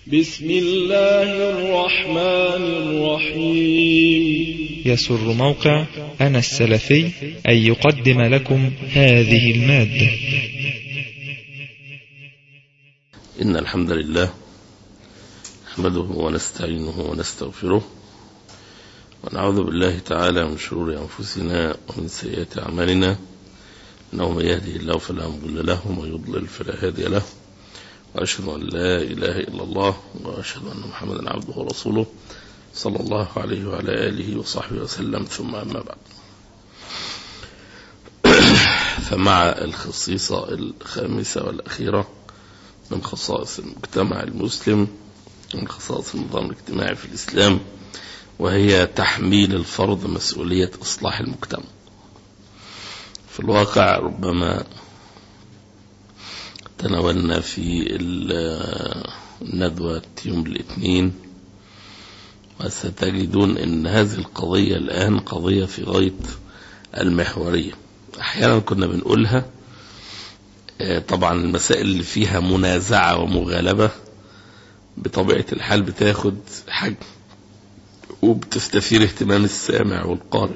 بسم الله الرحمن الرحيم يسر موقع أنا السلفي أن يقدم لكم هذه المادة إن الحمد لله نحمده ونستعينه ونستغفره ونعوذ بالله تعالى من شرور أنفسنا ومن سيئات أعمالنا إنه من يهده الله فلا مضل له ومن يضلل فلا هادي له وأشهد أن لا إله إلا الله وأشهد أن محمدا عبده ورسوله صلى الله عليه وعلى آله وصحبه وسلم ثم أما بعد فمع الخصيصة الخامسة والأخيرة من خصائص المجتمع المسلم من خصائص النظام الاجتماعي في الإسلام وهي تحميل الفرد مسؤولية إصلاح المجتمع في الواقع ربما تناولنا في الندوة يوم الاثنين وستجدون أن هذه القضية الآن قضية في غاية المحورية أحيانا كنا بنقولها طبعا المسائل اللي فيها منازعة ومغالبة بطبيعة الحال بتاخد حجم وبتستثير اهتمام السامع والقارئ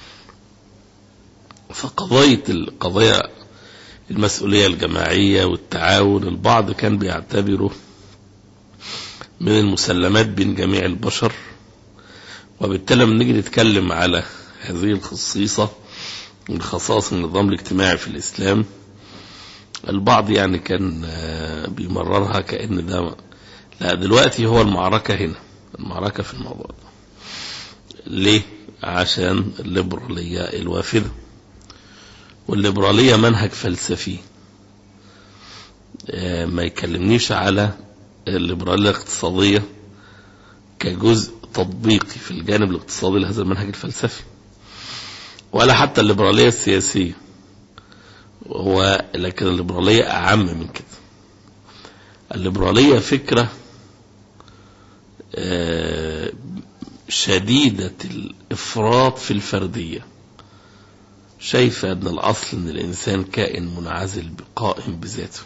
فقضية القضية المسؤولية الجماعية والتعاون البعض كان بيعتبره من المسلمات بين جميع البشر وبالتالي لما نيجي نتكلم على هذه الخصيصة من خصائص النظام الاجتماعي في الإسلام البعض يعني كان بيمررها كأن ده لا دلوقتي هو المعركة هنا المعركة في الموضوع ده ليه؟ عشان الليبرالية الوافدة والليبرالية منهج فلسفي ما يكلمنيش على الليبرالية الاقتصادية كجزء تطبيقي في الجانب الاقتصادي لهذا المنهج الفلسفي ولا حتى الليبرالية السياسية هو لكن الليبرالية أعم من كده الليبرالية فكرة شديدة الإفراط في الفردية شايفة أن الأصل أن الإنسان كائن منعزل قائم بذاته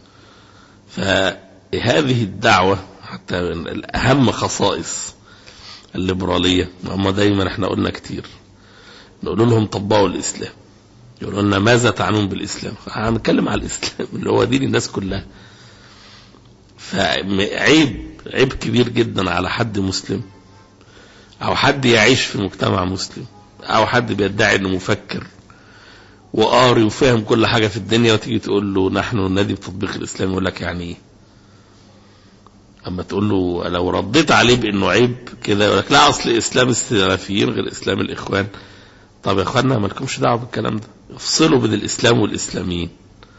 فهذه الدعوة حتى أهم خصائص الليبرالية هم دايما احنا قلنا كتير نقول لهم طبقوا الإسلام يقولوا لنا ماذا تعنون بالإسلام هنتكلم على الإسلام اللي هو دين الناس كلها فعيب عيب كبير جدا على حد مسلم أو حد يعيش في مجتمع مسلم أو حد بيدعي إنه مفكر وقاري وفاهم كل حاجة في الدنيا وتيجي تقول له نحن ننادي بتطبيق الإسلام يقول لك يعني إيه؟ أما تقول له لو رديت عليه بإنه عيب كده يقول لك لا أصل إسلام السلفيين غير إسلام الإخوان طب يا إخواننا ما لكمش دعوة بالكلام ده افصلوا بين الإسلام والإسلاميين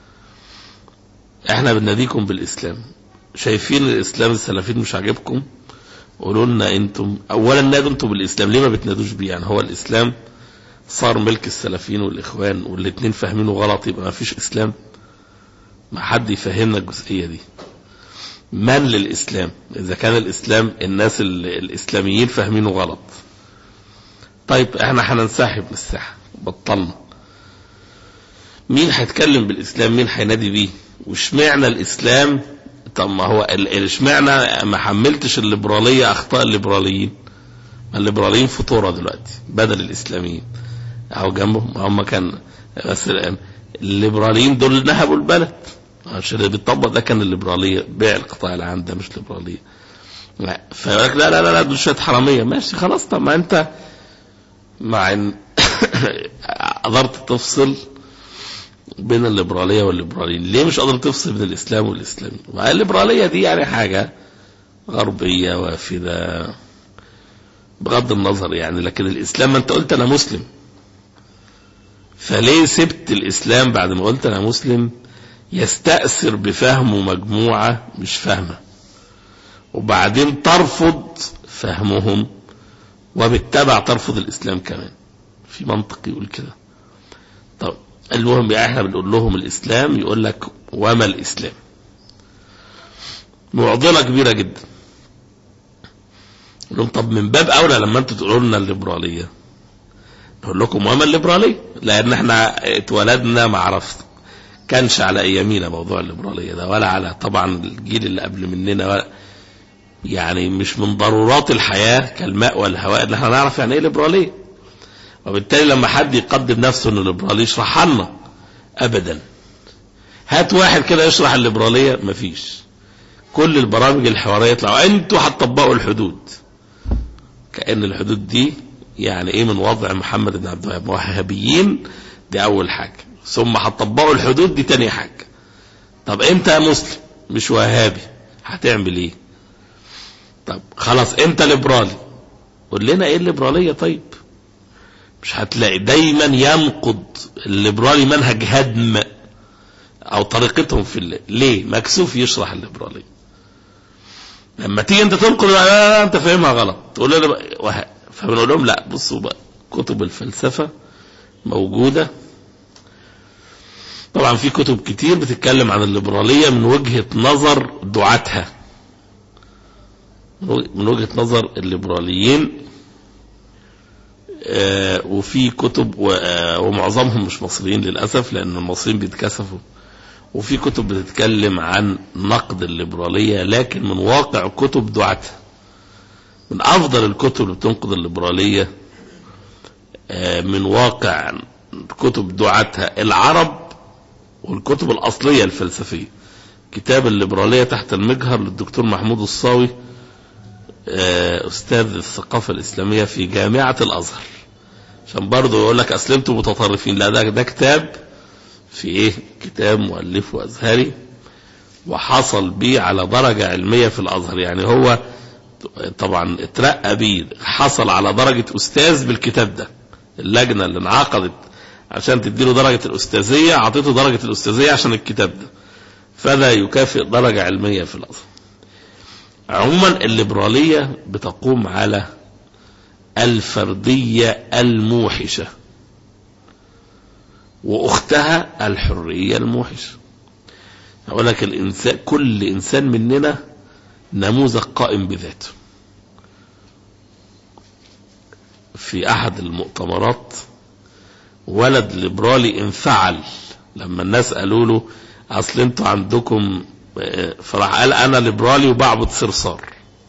إحنا بنناديكم بالإسلام شايفين الإسلام السلفيين مش عاجبكم قولوا لنا أنتم أولا نادوا أنتم بالإسلام ليه ما بتنادوش بيه يعني هو الإسلام صار ملك السلفيين والإخوان والاثنين فاهمينه غلط يبقى ما فيش إسلام ما حد يفهمنا الجزئية دي من للإسلام إذا كان الإسلام الناس الإسلاميين فاهمينه غلط طيب احنا هننسحب من الساحة بطلنا مين هيتكلم بالإسلام مين هينادي بيه واشمعنى الإسلام طب ما هو اشمعنى ما حملتش الليبرالية أخطاء الليبراليين الليبراليين فطورة دلوقتي بدل الإسلاميين أو جنبهم هم كان بس الآن الليبراليين دول نهبوا البلد عشان اللي بيطبق ده كان الليبرالية بيع القطاع العام ده مش ليبرالية لا فيقول لك لا لا لا, لا دول شوية حرامية ماشي خلاص طب ما أنت مع إن قدرت تفصل بين الليبرالية والليبراليين ليه مش قادر تفصل بين الإسلام والإسلامي مع الليبرالية دي يعني حاجة غربية وافدة بغض النظر يعني لكن الإسلام ما أنت قلت أنا مسلم فليه سبت الإسلام بعد ما قلت أنا مسلم يستأثر بفهمه مجموعة مش فاهمة وبعدين ترفض فهمهم وبالتبع ترفض الإسلام كمان في منطق يقول كده طب المهم يعني احنا بنقول لهم الإسلام يقول لك وما الإسلام معضلة كبيرة جدا لهم طب من باب أولى لما انتوا تقولوا لنا الليبرالية نقول لكم وما الليبرالية لأن احنا اتولدنا ما عرفت كانش على أيامينا موضوع الليبرالية ده ولا على طبعا الجيل اللي قبل مننا ولا يعني مش من ضرورات الحياة كالماء والهواء اللي احنا نعرف يعني ايه ليبرالية وبالتالي لما حد يقدم نفسه انه ليبرالي يشرحها لنا ابدا هات واحد كده يشرح الليبرالية مفيش كل البرامج الحوارية يطلعوا انتوا هتطبقوا الحدود كأن الحدود دي يعني ايه من وضع محمد بن عبد الوهاب وهابيين دي اول حاجة ثم هتطبقوا الحدود دي تاني حاجة طب انت يا مسلم مش وهابي هتعمل ايه طب خلاص انت ليبرالي قول لنا ايه الليبرالية طيب مش هتلاقي دايما ينقض الليبرالي منهج هدم او طريقتهم في اللي. ليه مكسوف يشرح الليبرالية لما تيجي انت تنقل لا, لا, لا انت فاهمها غلط تقول لنا بقى وه... فبنقول لهم لا بصوا بقى كتب الفلسفة موجودة طبعا في كتب كتير بتتكلم عن الليبرالية من وجهة نظر دعاتها من وجهة نظر الليبراليين آه وفي كتب آه ومعظمهم مش مصريين للأسف لأن المصريين بيتكسفوا وفي كتب بتتكلم عن نقد الليبرالية لكن من واقع كتب دعاتها من أفضل الكتب اللي بتنقد الليبرالية آه من واقع كتب دعاتها العرب والكتب الأصلية الفلسفية كتاب الليبرالية تحت المجهر للدكتور محمود الصاوي أستاذ الثقافة الإسلامية في جامعة الأزهر عشان برضه يقول لك أصل أنتم متطرفين لا ده, ده كتاب في إيه كتاب مؤلفه أزهري وحصل بيه على درجة علمية في الأزهر يعني هو طبعا اترقى بيه حصل على درجة أستاذ بالكتاب ده اللجنة اللي انعقدت عشان تديله درجة الأستاذية أعطيته درجة الأستاذية عشان الكتاب ده فلا يكافئ درجة علمية في الأزهر عموما الليبرالية بتقوم على الفردية الموحشة وأختها الحرية الموحشة أقول لك الإنسان كل إنسان مننا نموذج قائم بذاته في أحد المؤتمرات ولد ليبرالي انفعل لما الناس قالوا له أصل أنتوا عندكم فراح قال انا ليبرالي وبعبد صرصار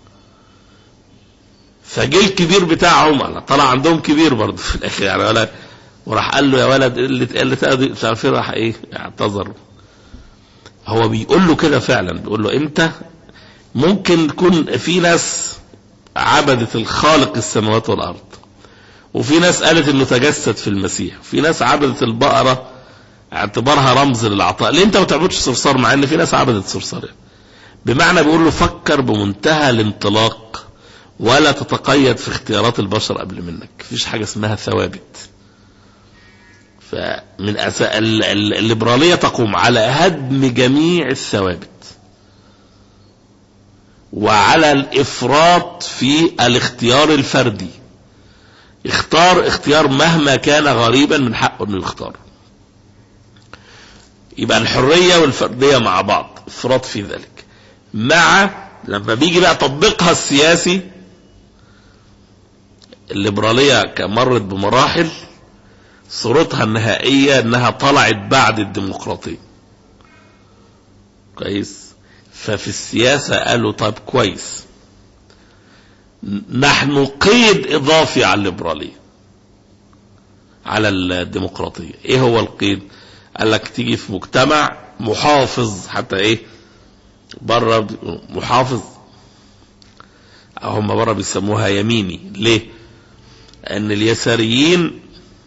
فجه الكبير بتاعهم انا طلع عندهم كبير برضه في الاخر يعني ولا وراح قال له يا ولد اللي اللي تقضي مش عارف ايه راح ايه اعتذر هو بيقول له كده فعلا بيقول له انت ممكن تكون في ناس عبدت الخالق السماوات والارض وفي ناس قالت انه تجسد في المسيح وفي ناس عبدت البقره اعتبارها رمز للعطاء ليه انت ما تعبدش صرصار مع ان في ناس عبدت صرصار يعني. بمعنى بيقول له فكر بمنتهى الانطلاق ولا تتقيد في اختيارات البشر قبل منك مفيش حاجة اسمها ثوابت فمن أس... الليبرالية تقوم على هدم جميع الثوابت وعلى الإفراط في الاختيار الفردي اختار اختيار مهما كان غريبا من حقه انه يختار يبقى الحرية والفردية مع بعض افراط في ذلك مع لما بيجي بقى تطبيقها السياسي الليبرالية مرت بمراحل صورتها النهائية انها طلعت بعد الديمقراطية كويس ففي السياسة قالوا طيب كويس نحن قيد اضافي على الليبرالية على الديمقراطية ايه هو القيد قال لك تيجي في مجتمع محافظ حتى ايه بره محافظ هم بره بيسموها يميني ليه ان اليساريين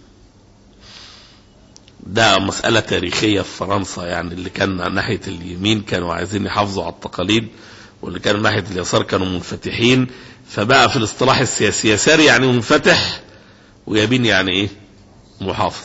ده مسألة تاريخية في فرنسا يعني اللي كان ناحية اليمين كانوا عايزين يحافظوا على التقاليد واللي كانوا ناحية اليسار كانوا منفتحين فبقى في الاصطلاح السياسي يساري يعني منفتح ويمين يعني ايه محافظ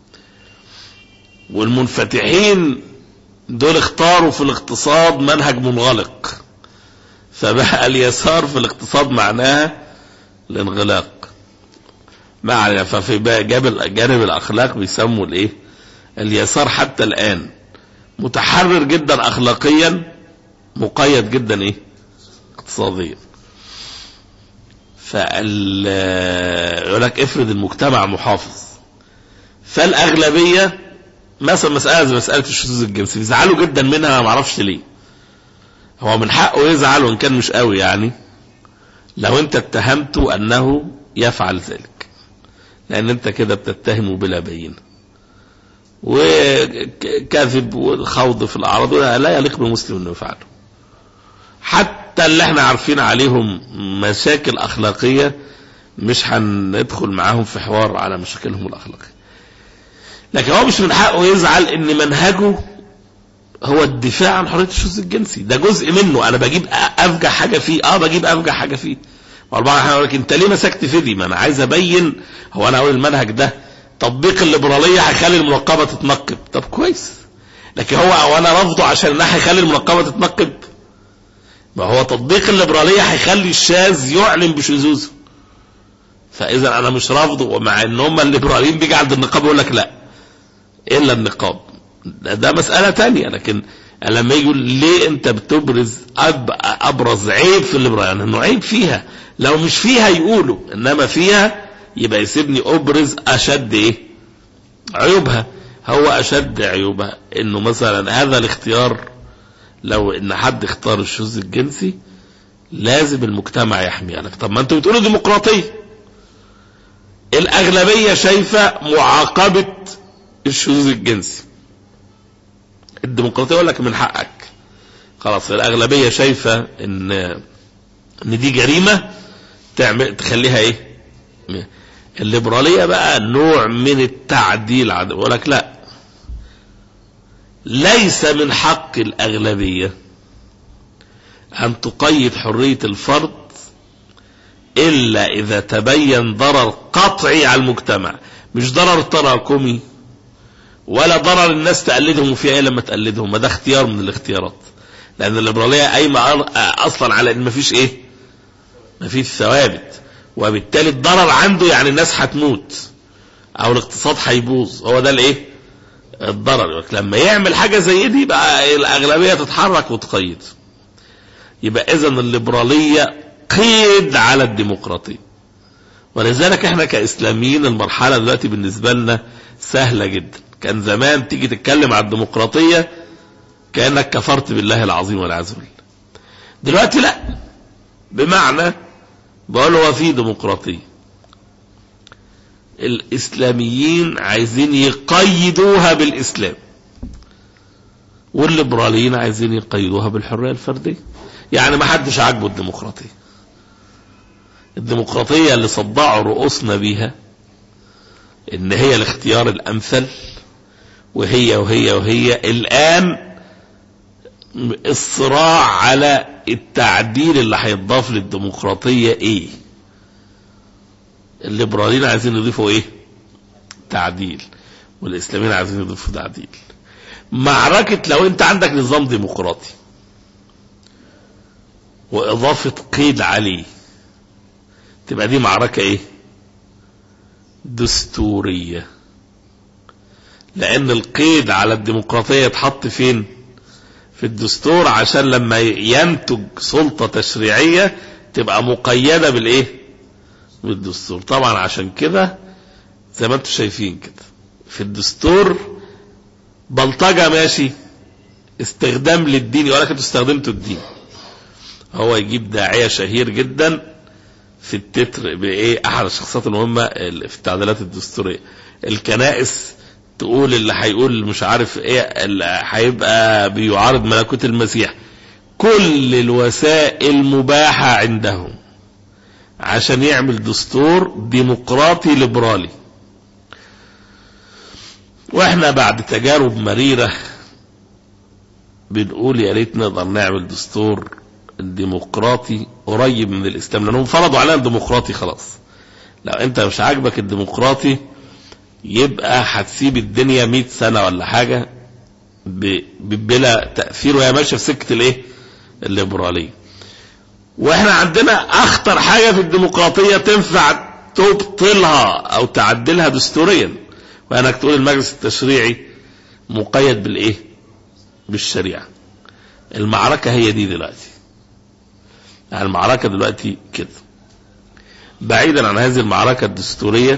والمنفتحين دول اختاروا في الاقتصاد منهج منغلق فبقى اليسار في الاقتصاد معناها الانغلاق مع ففي جانب جانب الاخلاق بيسموا الايه اليسار حتى الان متحرر جدا اخلاقيا مقيد جدا ايه اقتصاديا فال يقول لك افرض المجتمع محافظ فالاغلبيه مثلا مسألة زي مسألة الشذوذ الجنسي بيزعلوا جدا منها ما اعرفش ليه هو من حقه يزعل وان كان مش قوي يعني لو انت اتهمته انه يفعل ذلك لان انت كده بتتهمه بلا بينه وكذب والخوض في الاعراض لا يليق بمسلم انه يفعله حتى اللي احنا عارفين عليهم مشاكل اخلاقيه مش هندخل معاهم في حوار على مشاكلهم الاخلاقيه لكن هو مش من حقه يزعل ان منهجه هو الدفاع عن حريه الشذوذ الجنسي ده جزء منه انا بجيب افجع حاجه فيه اه بجيب افجع حاجه فيه والبعض احيانا يقول لك انت ليه مسكت في دي ما انا عايز ابين هو انا اقول المنهج ده تطبيق الليبراليه هيخلي المنقبه تتنقب طب كويس لكن هو او انا رافضه عشان ده هيخلي المنقبه تتنقب ما هو تطبيق الليبراليه هيخلي الشاذ يعلن بشذوذه فاذا انا مش رافضه ومع ان هم الليبراليين بيجي عند النقاب يقول لك لا الا النقاب ده, ده مساله تانية لكن لما يقول ليه انت بتبرز أب ابرز عيب في الليبراليه يعني انه عيب فيها لو مش فيها يقولوا انما فيها يبقى يسيبني ابرز اشد ايه عيوبها هو اشد عيوبها انه مثلا هذا الاختيار لو ان حد اختار الشذوذ الجنسي لازم المجتمع يحميه لك طب ما انتوا بتقولوا ديمقراطيه الاغلبيه شايفه معاقبه الشذوذ الجنسي الديمقراطيه يقول لك من حقك خلاص الاغلبيه شايفه ان ان دي جريمه تعمل تخليها ايه الليبراليه بقى نوع من التعديل يقول لك لا ليس من حق الاغلبيه ان تقيد حريه الفرد الا اذا تبين ضرر قطعي على المجتمع مش ضرر تراكمي ولا ضرر الناس تقلدهم فيها لما تقلدهم ما ده اختيار من الاختيارات لان الليبراليه قايمه اصلا على ان مفيش ايه مفيش ثوابت وبالتالي الضرر عنده يعني الناس هتموت او الاقتصاد هيبوظ هو ده الايه الضرر لما يعمل حاجه زي دي بقى الاغلبيه تتحرك وتقيد يبقى اذا الليبراليه قيد على الديمقراطيه ولذلك احنا كاسلاميين المرحله دلوقتي بالنسبه لنا سهله جدا كان زمان تيجي تتكلم على الديمقراطيه كانك كفرت بالله العظيم والعياذ بالله دلوقتي لا بمعنى بقول هو في ديمقراطيه الاسلاميين عايزين يقيدوها بالاسلام والليبراليين عايزين يقيدوها بالحريه الفرديه يعني ما حدش عاجبه الديمقراطيه الديمقراطيه اللي صدعوا رؤوسنا بيها ان هي الاختيار الامثل وهي وهي وهي الان الصراع على التعديل اللي هيتضاف للديمقراطيه ايه الليبراليين عايزين يضيفوا ايه تعديل والاسلاميين عايزين يضيفوا تعديل معركة لو انت عندك نظام ديمقراطي واضافة قيد عليه تبقى دي معركة ايه دستورية لان القيد على الديمقراطية اتحط فين في الدستور عشان لما ينتج سلطة تشريعية تبقى مقيدة بالايه بالدستور طبعا عشان كده زي ما انتم شايفين كده في الدستور بلطجة ماشي استخدام للدين يقول لك انتوا استخدمتوا الدين هو يجيب داعية شهير جدا في التتر بايه احد الشخصيات المهمة في التعديلات الدستورية الكنائس تقول اللي هيقول مش عارف ايه اللي هيبقى بيعارض ملكوت المسيح كل الوسائل مباحة عندهم عشان يعمل دستور ديمقراطي ليبرالي واحنا بعد تجارب مريرة بنقول يا ريت نقدر نعمل دستور ديمقراطي قريب من الاسلام لانهم فرضوا علينا الديمقراطي خلاص لو انت مش عاجبك الديمقراطي يبقى هتسيب الدنيا 100 سنه ولا حاجه بلا تاثير وهي ماشيه في سكه الايه؟ الليبراليه. واحنا عندنا اخطر حاجه في الديمقراطيه تنفع تبطلها او تعدلها دستوريا وانك تقول المجلس التشريعي مقيد بالايه؟ بالشريعه. المعركه هي دي دلوقتي. يعني المعركه دلوقتي كده. بعيدا عن هذه المعركه الدستوريه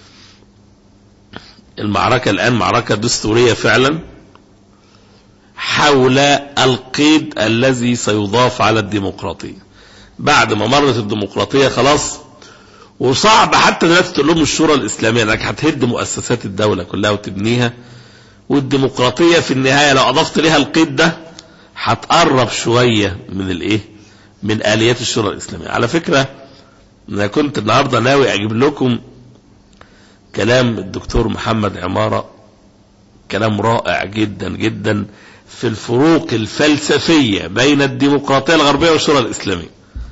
المعركة الآن معركة دستورية فعلا حول القيد الذي سيضاف على الديمقراطية بعد ما مرت الديمقراطية خلاص وصعب حتى دلوقتي تقول لهم الشورى الإسلامية انك هتهد مؤسسات الدولة كلها وتبنيها والديمقراطية في النهاية لو أضفت لها القيد ده هتقرب شوية من الايه من آليات الشورى الإسلامية على فكرة أنا كنت النهاردة ناوي أجيب لكم كلام الدكتور محمد عمارة كلام رائع جدا جدا في الفروق الفلسفية بين الديمقراطية الغربية والشورى الإسلامية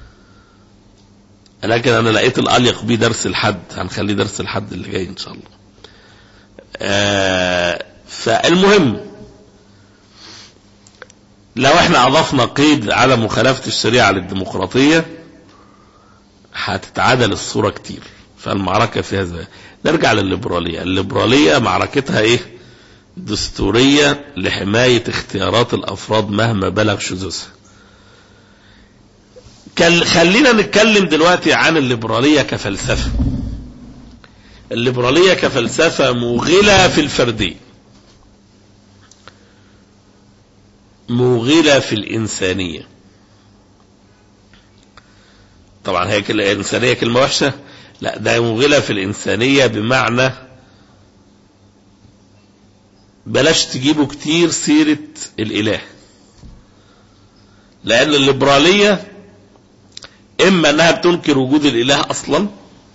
لكن أنا لقيت الأليق بيه درس الحد هنخليه درس الحد اللي جاي إن شاء الله آه فالمهم لو احنا أضفنا قيد على مخالفة الشريعة للديمقراطية هتتعادل الصورة كتير فالمعركة فيها زي نرجع للليبرالية الليبرالية معركتها ايه دستورية لحماية اختيارات الأفراد مهما بلغ شذوذها خلينا نتكلم دلوقتي عن الليبرالية كفلسفة الليبرالية كفلسفة موغلة في الفردية موغلة في الإنسانية طبعا هي كلمة إنسانية كلمة وحشة لا ده موغلة في الإنسانية بمعنى بلاش تجيبوا كتير سيرة الإله لأن الليبرالية إما أنها بتنكر وجود الإله أصلا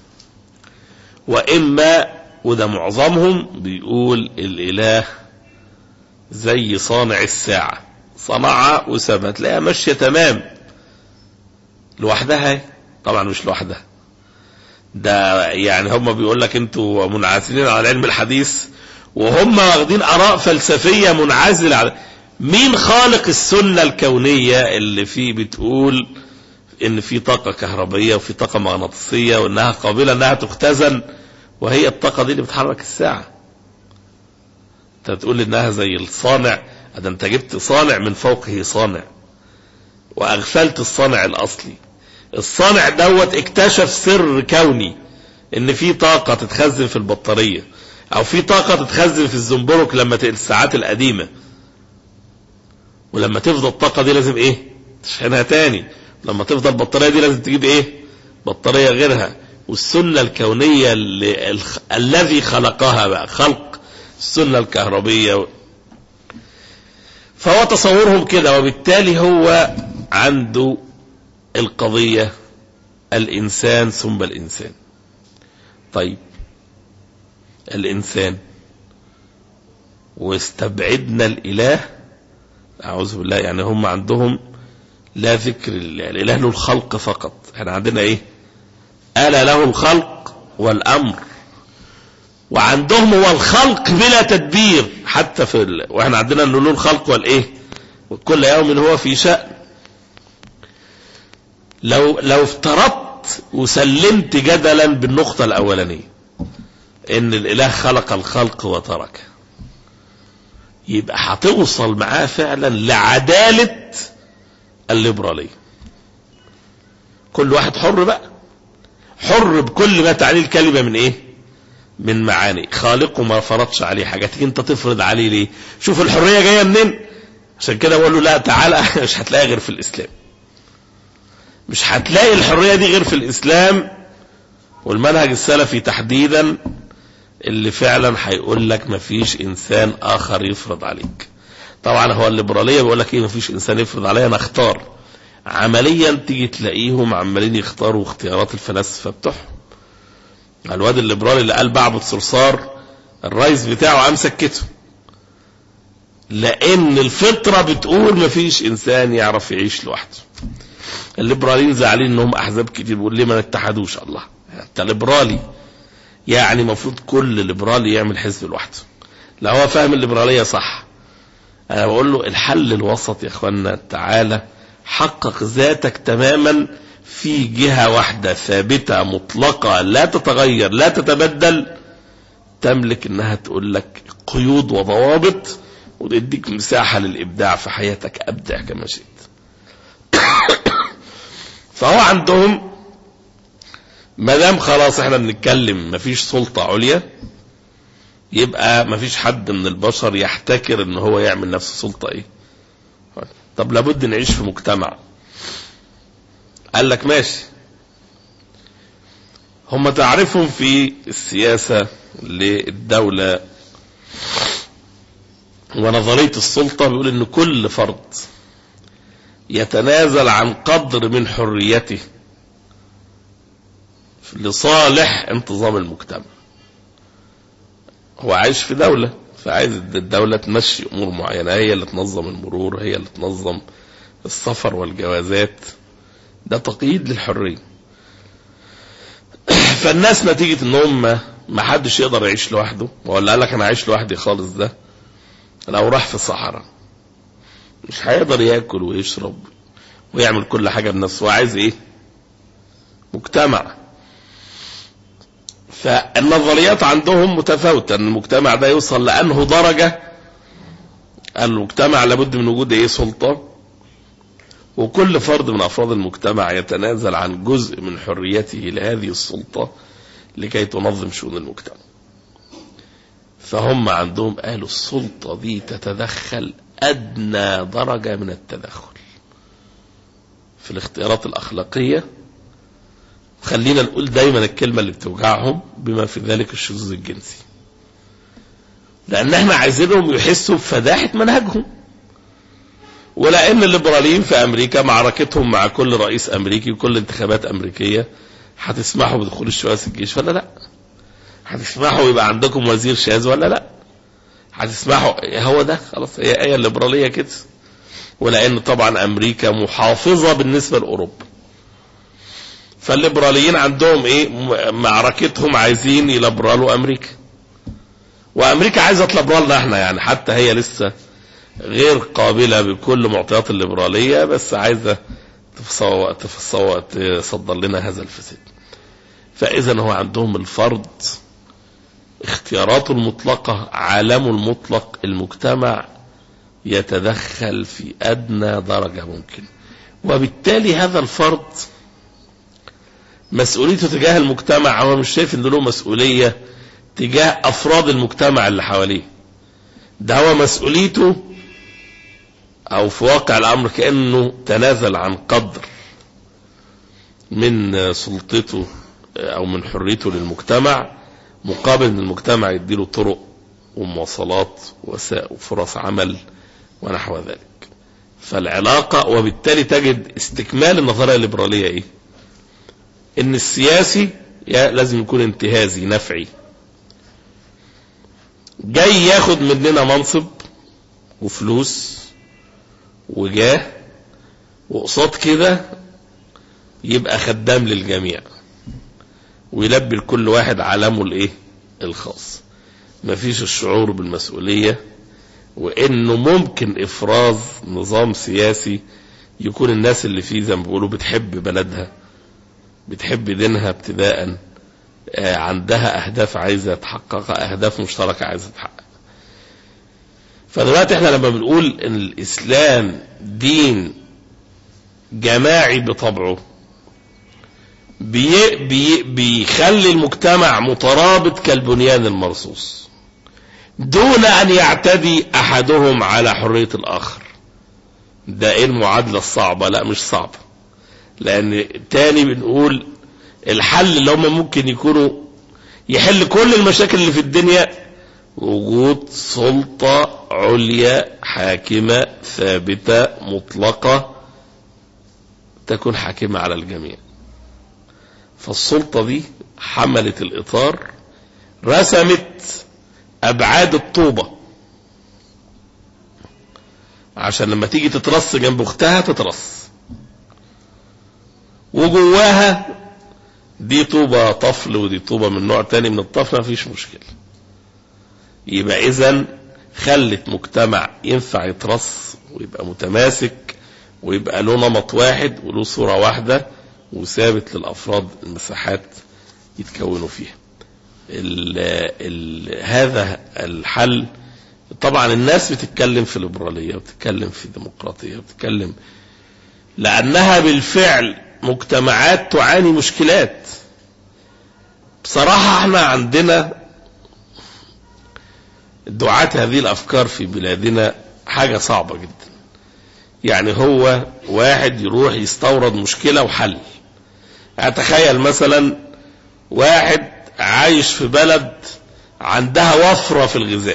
وإما وده معظمهم بيقول الإله زي صانع الساعة صنعها وسابها تلاقيها ماشية تمام لوحدها طبعا مش لوحدها ده يعني هم بيقول لك انتوا منعزلين على علم الحديث وهم واخدين اراء فلسفيه منعزله على مين خالق السنه الكونيه اللي فيه بتقول ان في طاقه كهربيه وفي طاقه مغناطيسيه وانها قابله انها تختزن وهي الطاقه دي اللي بتحرك الساعه انت تقول انها زي الصانع ده انت جبت صانع من فوقه صانع واغفلت الصانع الاصلي الصانع دوت اكتشف سر كوني ان في طاقة تتخزن في البطارية او في طاقة تتخزن في الزنبرك لما الساعات القديمة ولما تفضل الطاقة دي لازم ايه تشحنها تاني لما تفضل البطارية دي لازم تجيب ايه بطارية غيرها والسنة الكونية اللي الخ... الذي خلقها بقى خلق السنة الكهربية فهو تصورهم كده وبالتالي هو عنده القضية الإنسان ثم الإنسان طيب الإنسان واستبعدنا الإله أعوذ بالله يعني هم عندهم لا ذكر الله الإله له الخلق فقط احنا عندنا إيه ألا له الخلق والأمر وعندهم هو الخلق بلا تدبير حتى في ال... واحنا عندنا انه له الخلق والايه وكل يوم هو في شأن لو لو افترضت وسلمت جدلا بالنقطة الأولانية إن الإله خلق الخلق وتركه يبقى هتوصل معاه فعلا لعدالة الليبرالية كل واحد حر بقى حر بكل ما تعنيه الكلمة من ايه من معاني خالقه ما فرضش عليه حاجة تيجي انت تفرض عليه ليه شوف الحرية جاية منين عشان كده بقول له لا تعالى مش هتلاقيها غير في الإسلام مش هتلاقي الحرية دي غير في الإسلام والمنهج السلفي تحديدا اللي فعلا هيقول لك مفيش إنسان آخر يفرض عليك طبعا هو الليبرالية بيقول لك ايه مفيش إنسان يفرض عليا أنا أختار عمليا تيجي تلاقيهم عمالين يختاروا اختيارات الفلاسفة بتوعهم الواد الليبرالي اللي قال بعبد صرصار الرئيس بتاعه قام سكته لأن الفطرة بتقول مفيش إنسان يعرف يعيش لوحده الليبراليين زعلانين انهم احزاب كتير بيقول ليه ما نتحدوش الله انت ليبرالي يعني المفروض كل ليبرالي يعمل حزب لوحده لا هو فاهم الليبراليه صح انا بقول له الحل الوسط يا اخوانا تعالى حقق ذاتك تماما في جهة واحدة ثابتة مطلقة لا تتغير لا تتبدل تملك انها تقول لك قيود وضوابط وتديك مساحة للإبداع في حياتك أبدع كما شئت فهو عندهم ما دام خلاص احنا بنتكلم مفيش سلطة عليا يبقى مفيش حد من البشر يحتكر ان هو يعمل نفسه سلطة ايه طب لابد نعيش في مجتمع قال لك ماشي هم تعرفهم في السياسة للدولة ونظرية السلطة بيقول ان كل فرد يتنازل عن قدر من حريته لصالح انتظام المجتمع هو عايش في دولة فعايز الدولة تمشي امور معينة هي اللي تنظم المرور هي اللي تنظم السفر والجوازات ده تقييد للحرية فالناس نتيجة ان هم ما حدش يقدر يعيش لوحده ولا قال لك انا عايش لوحدي خالص ده لو راح في الصحراء مش هيقدر ياكل ويشرب ويعمل كل حاجة بنفسه وعايز ايه مجتمع فالنظريات عندهم متفاوتة ان المجتمع ده يوصل لانه درجة المجتمع لابد من وجود ايه سلطة وكل فرد من افراد المجتمع يتنازل عن جزء من حريته لهذه السلطة لكي تنظم شؤون المجتمع فهم عندهم قالوا السلطة دي تتدخل أدنى درجة من التدخل في الاختيارات الأخلاقية خلينا نقول دايما الكلمة اللي بتوجعهم بما في ذلك الشذوذ الجنسي لأن احنا عايزينهم يحسوا بفداحة منهجهم ولأن الليبراليين في أمريكا معركتهم مع كل رئيس أمريكي وكل انتخابات أمريكية هتسمحوا بدخول الشواذ الجيش ولا لا هتسمحوا يبقى عندكم وزير شاذ ولا لا هتسمحوا هو ده خلاص هي آية الليبرالية كده ولأن طبعا أمريكا محافظة بالنسبة لأوروبا فالليبراليين عندهم ايه معركتهم عايزين يلبرالوا أمريكا وأمريكا عايزة تلبرالنا احنا يعني حتى هي لسه غير قابلة بكل معطيات الليبرالية بس عايزة تفصو تفصو تصدر لنا هذا الفساد فإذا هو عندهم الفرد اختياراته المطلقة عالمه المطلق المجتمع يتدخل في أدنى درجة ممكن وبالتالي هذا الفرد مسؤوليته تجاه المجتمع هو مش شايف ان له مسؤولية تجاه أفراد المجتمع اللي حواليه ده هو مسؤوليته أو في واقع الأمر كأنه تنازل عن قدر من سلطته أو من حريته للمجتمع مقابل ان المجتمع يديله طرق ومواصلات وفرص عمل ونحو ذلك فالعلاقة وبالتالي تجد استكمال النظرية الليبرالية ايه ان السياسي لازم يكون انتهازي نفعي جاي ياخد مننا منصب وفلوس وجاه وقصاد كده يبقى خدام للجميع ويلبي لكل واحد عالمه الايه الخاص مفيش الشعور بالمسؤولية وانه ممكن افراز نظام سياسي يكون الناس اللي فيه زي ما بيقولوا بتحب بلدها بتحب دينها ابتداء عندها اهداف عايزة تحققها اهداف مشتركة عايزة تحقق فدلوقتي احنا لما بنقول ان الاسلام دين جماعي بطبعه بي بي بيخلي المجتمع مترابط كالبنيان المرصوص دون ان يعتدي احدهم على حرية الاخر ده ايه المعادلة الصعبة لا مش صعبة لان تاني بنقول الحل اللي هم ممكن يكونوا يحل كل المشاكل اللي في الدنيا وجود سلطة عليا حاكمة ثابتة مطلقة تكون حاكمة على الجميع فالسلطة دي حملت الإطار رسمت أبعاد الطوبة عشان لما تيجي تترص جنب أختها تترص وجواها دي طوبة طفل ودي طوبة من نوع تاني من الطفل ما فيش مشكلة يبقى إذا خلت مجتمع ينفع يترص ويبقى متماسك ويبقى له نمط واحد وله صورة واحدة وثابت للأفراد المساحات يتكونوا فيها ال ال هذا الحل طبعا الناس بتتكلم في ليبرالية وبتتكلم في ديمقراطية وبتتكلم لأنها بالفعل مجتمعات تعاني مشكلات بصراحة احنا عندنا دعاة هذه الأفكار في بلادنا حاجة صعبة جدا يعني هو واحد يروح يستورد مشكلة وحل اتخيل مثلا واحد عايش في بلد عندها وفرة في الغذاء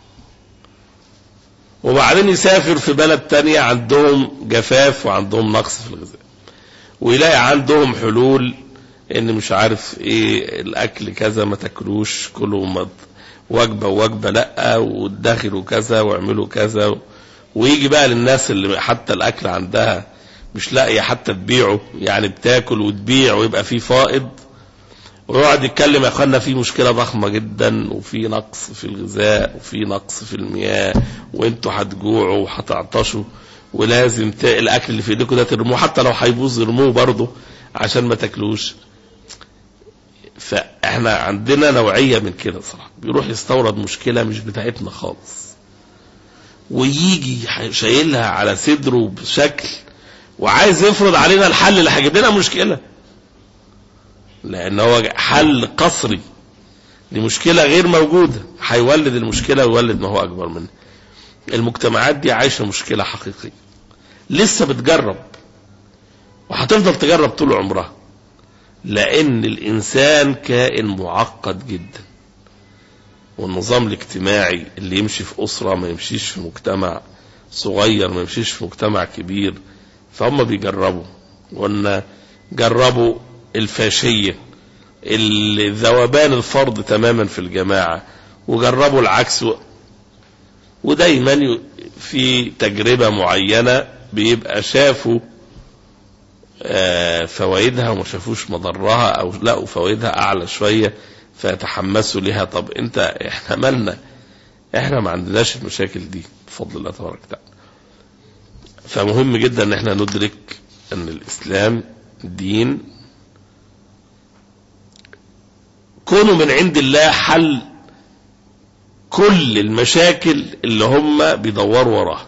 وبعدين يسافر في بلد تانية عندهم جفاف وعندهم نقص في الغذاء ويلاقي عندهم حلول ان مش عارف ايه الاكل كذا ما تاكلوش كلوا مض وجبه ووجبه لا وادخروا كذا واعملوا كذا ويجي بقى للناس اللي حتى الاكل عندها مش لاقيه حتى تبيعه يعني بتاكل وتبيع ويبقى في فائض ويقعد يتكلم يا اخوانا في مشكله ضخمه جدا وفي نقص في الغذاء وفي نقص في المياه وانتوا هتجوعوا وهتعطشوا ولازم ت... الاكل اللي في ايديكم ده ترموه حتى لو هيبوظ ارموه برضه عشان ما تاكلوش فاحنا عندنا نوعيه من كده صراحه بيروح يستورد مشكله مش بتاعتنا خالص ويجي شايلها على صدره بشكل وعايز يفرض علينا الحل اللي هيجيب لنا مشكله لان هو حل قصري لمشكله غير موجوده هيولد المشكله ويولد ما هو اكبر منها المجتمعات دي عايشه مشكله حقيقيه لسه بتجرب وهتفضل تجرب طول عمرها لان الانسان كائن معقد جدا والنظام الاجتماعي اللي يمشي في اسره ما يمشيش في مجتمع صغير ما يمشيش في مجتمع كبير فهم بيجربوا وان جربوا الفاشيه الذوبان الفرد تماما في الجماعه وجربوا العكس و... ودايما في تجربه معينه بيبقى شافوا فوائدها وما شافوش مضرها او لقوا فوائدها اعلى شويه فيتحمسوا لها طب انت احنا مالنا احنا ما عندناش المشاكل دي بفضل الله تبارك وتعالى فمهم جدا ان احنا ندرك ان الاسلام دين كونه من عند الله حل كل المشاكل اللي هم بيدوروا وراها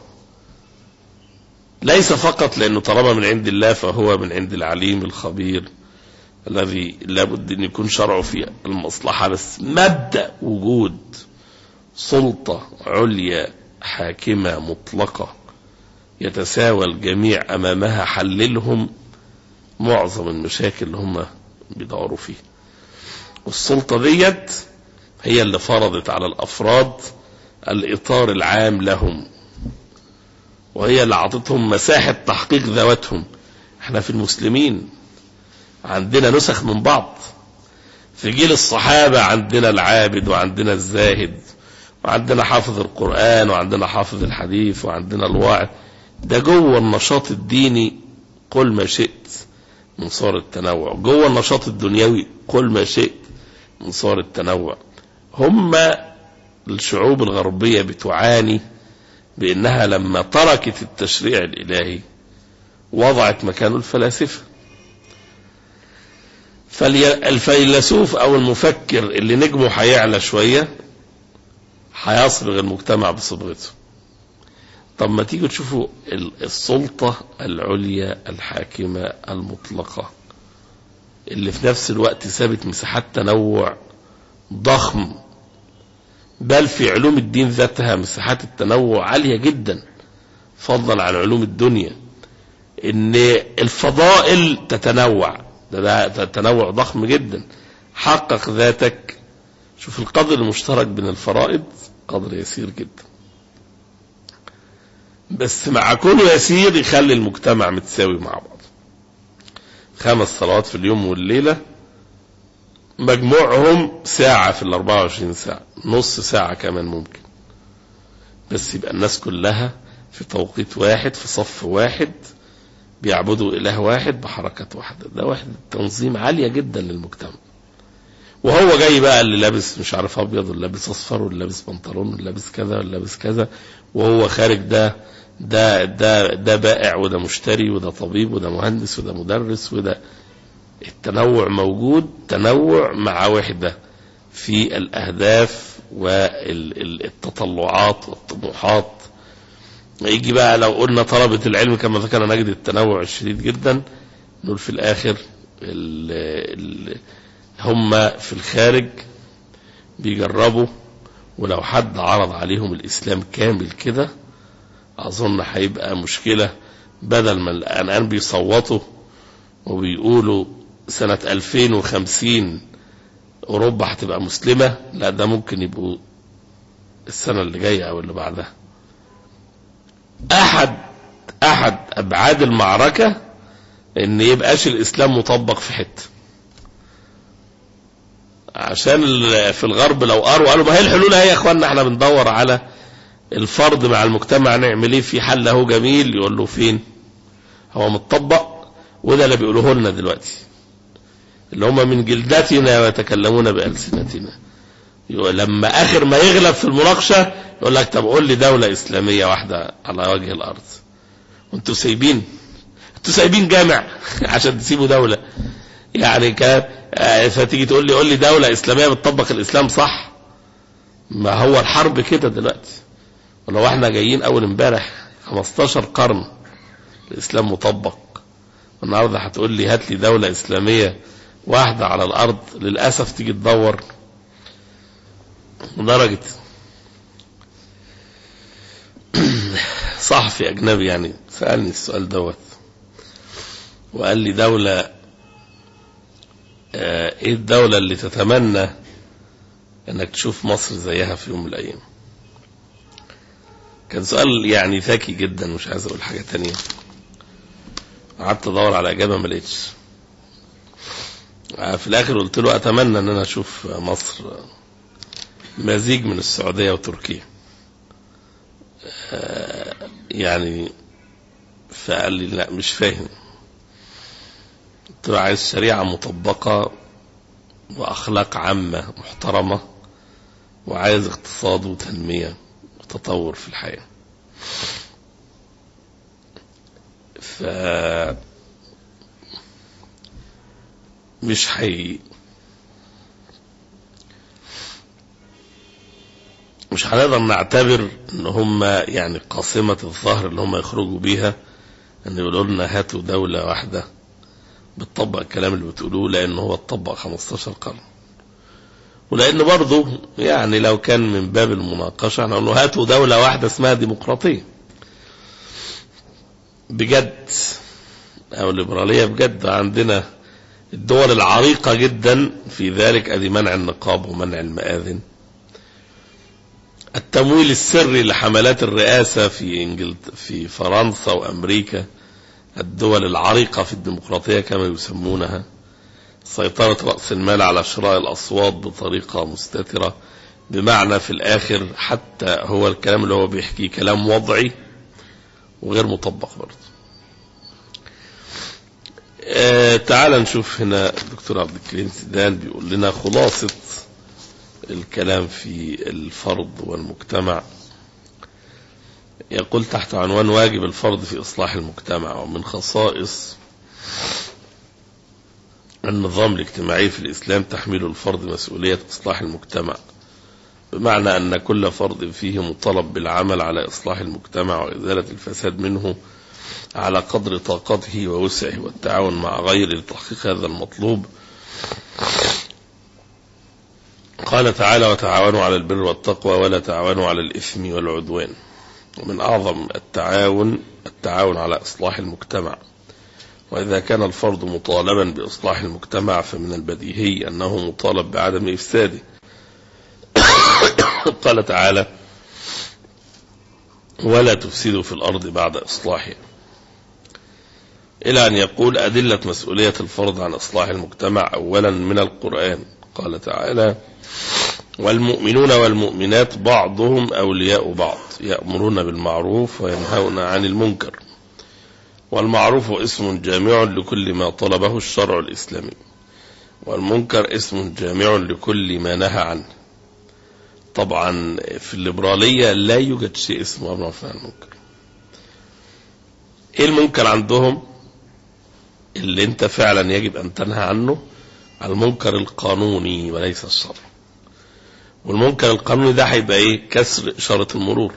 ليس فقط لأنه طالما من عند الله فهو من عند العليم الخبير الذي لابد أن يكون شرعه في المصلحة بس مبدأ وجود سلطة عليا حاكمة مطلقة يتساوى الجميع أمامها حللهم معظم المشاكل اللي هم بيدوروا فيها والسلطة ديت هي اللي فرضت على الأفراد الإطار العام لهم وهي اللي أعطتهم مساحة تحقيق ذواتهم احنا في المسلمين عندنا نسخ من بعض في جيل الصحابة عندنا العابد وعندنا الزاهد وعندنا حافظ القرآن وعندنا حافظ الحديث وعندنا الواعظ ده جوه النشاط الديني قل ما شئت من صور التنوع جوه النشاط الدنيوي قل ما شئت من صور التنوع هم الشعوب الغربية بتعاني بأنها لما تركت التشريع الإلهي وضعت مكانه الفلاسفة فالفيلسوف أو المفكر اللي نجمه هيعلى شوية هيصبغ المجتمع بصبغته طب ما تيجوا تشوفوا السلطة العليا الحاكمة المطلقة اللي في نفس الوقت سابت مساحات تنوع ضخم بل في علوم الدين ذاتها مساحات التنوع عالية جدا فضلا عن علوم الدنيا ان الفضائل تتنوع ده, ده تنوع ضخم جدا حقق ذاتك شوف القدر المشترك بين الفرائض قدر يسير جدا بس مع كونه يسير يخلي المجتمع متساوي مع بعض خمس صلوات في اليوم والليلة مجموعهم ساعة في ال 24 ساعة نص ساعة كمان ممكن بس يبقى الناس كلها في توقيت واحد في صف واحد بيعبدوا إله واحد بحركة واحدة ده واحد تنظيم عالية جدا للمجتمع وهو جاي بقى اللي لابس مش عارف ابيض واللي لابس اصفر واللي لابس بنطلون واللي لابس كذا واللي لابس كذا وهو خارج ده ده ده ده بائع وده مشتري وده طبيب وده مهندس وده مدرس وده التنوع موجود تنوع مع وحده في الاهداف والتطلعات والطموحات يجي بقى لو قلنا طلبة العلم كما ذكرنا نجد التنوع الشديد جدا نقول في الاخر ال ال هم في الخارج بيجربوا ولو حد عرض عليهم الاسلام كامل كده اظن هيبقى مشكله بدل ما الآن بيصوتوا وبيقولوا سنة 2050 أوروبا هتبقى مسلمة لا ده ممكن يبقوا السنة اللي جاية أو اللي بعدها أحد أحد أبعاد المعركة إن يبقاش الإسلام مطبق في حتة عشان ال- في الغرب لو قروا قالوا ما هي الحلول اهي يا اخوانا احنا بندور على الفرد مع المجتمع نعمل ايه في حل اهو جميل يقول له فين هو متطبق وده اللي بيقولوه لنا دلوقتي اللي هم من جلدتنا ويتكلمون بألسنتنا يقول لما اخر ما يغلب في المناقشة يقول لك طب قول لي دولة اسلامية واحدة على وجه الارض وانتوا سايبين انتوا سايبين جامع عشان تسيبوا دولة يعني كان آه، فتيجي تقول لي قول لي دولة اسلامية بتطبق الاسلام صح ما هو الحرب كده دلوقتي ولو احنا جايين اول امبارح 15 قرن الاسلام مطبق النهارده هتقول لي هات لي دولة اسلامية واحدة على الارض للاسف تيجي تدور لدرجة صحفي اجنبي يعني سألني السؤال دوت وقال لي دولة آه، ايه الدولة اللي تتمنى انك تشوف مصر زيها في يوم من الايام كان سؤال يعني ذكي جدا مش عايز اقول حاجة تانية قعدت ادور على اجابة ما لقيتش آه، في الاخر قلت له اتمنى ان انا اشوف مصر مزيج من السعودية وتركيا آه، يعني فقال لي لا مش فاهم قلت له عايز شريعة مطبقة وأخلاق عامة محترمة وعايز اقتصاد وتنمية وتطور في الحياة ف مش حي مش هنقدر نعتبر ان هم يعني قاصمة الظهر اللي هم يخرجوا بيها ان يقولوا لنا هاتوا دولة واحدة بتطبق الكلام اللي بتقولوه لان هو اتطبق 15 قرن ولان برضه يعني لو كان من باب المناقشه احنا نقول هاتوا دوله واحده اسمها ديمقراطيه بجد او ليبراليه بجد عندنا الدول العريقه جدا في ذلك ادي منع النقاب ومنع المآذن التمويل السري لحملات الرئاسه في انجلت في فرنسا وامريكا الدول العريقة في الديمقراطية كما يسمونها سيطرة رأس المال على شراء الأصوات بطريقة مستترة بمعنى في الآخر حتى هو الكلام اللي هو بيحكي كلام وضعي وغير مطبق برضه آه تعال نشوف هنا الدكتور عبد الكريم سيدان بيقول لنا خلاصة الكلام في الفرد والمجتمع يقول تحت عنوان واجب الفرد في إصلاح المجتمع ومن خصائص النظام الاجتماعي في الإسلام تحميل الفرد مسؤولية إصلاح المجتمع بمعنى أن كل فرد فيه مطالب بالعمل على إصلاح المجتمع وإزالة الفساد منه على قدر طاقته ووسعه والتعاون مع غيره لتحقيق هذا المطلوب قال تعالى وتعاونوا على البر والتقوى ولا تعاونوا على الإثم والعدوان ومن أعظم التعاون التعاون على إصلاح المجتمع وإذا كان الفرد مطالبا بإصلاح المجتمع فمن البديهي أنه مطالب بعدم إفساده قال تعالى ولا تفسدوا في الأرض بعد إصلاحها إلى أن يقول أدلة مسؤولية الفرد عن إصلاح المجتمع أولا من القرآن قال تعالى والمؤمنون والمؤمنات بعضهم أولياء بعض يأمرون بالمعروف وينهون عن المنكر والمعروف اسم جامع لكل ما طلبه الشرع الإسلامي والمنكر اسم جامع لكل ما نهى عنه طبعا في الليبرالية لا يوجد شيء اسمه أمر عن المنكر ايه المنكر عندهم اللي انت فعلا يجب ان تنهى عنه المنكر القانوني وليس الشرعي والمنكر القانوني ده هيبقى ايه كسر اشاره المرور